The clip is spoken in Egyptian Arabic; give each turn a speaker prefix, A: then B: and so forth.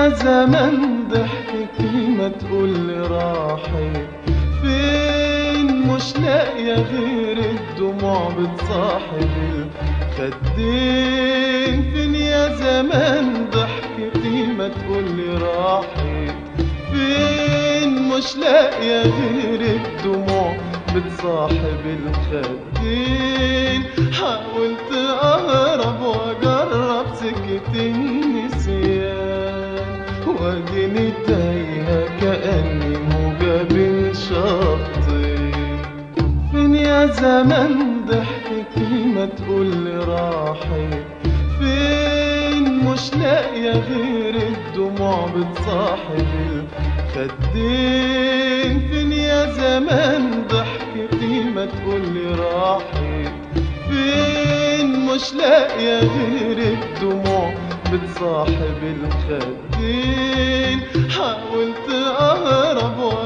A: يا زمن ضحكتي ما تقولي راحت فين مش لاقية غير الدموع بتصاحب الخدين فين يا زمان ضحكتي ما تقولي راحت فين مش لاقية غير الدموع بتصاحب الخدين حاولت أهرب وأجرب سكة النسيان وأديني تايهة كأني موجة بين شطين فين يا زمن ضحكتي ما تقولي راحت فين مش لاقية غير الدموع بتصاحب الخدين فين يا زمان ضحكتي ما تقولي راحت فين مش لاقية غير الدموع بتصاحب الخدين حاولت أهرب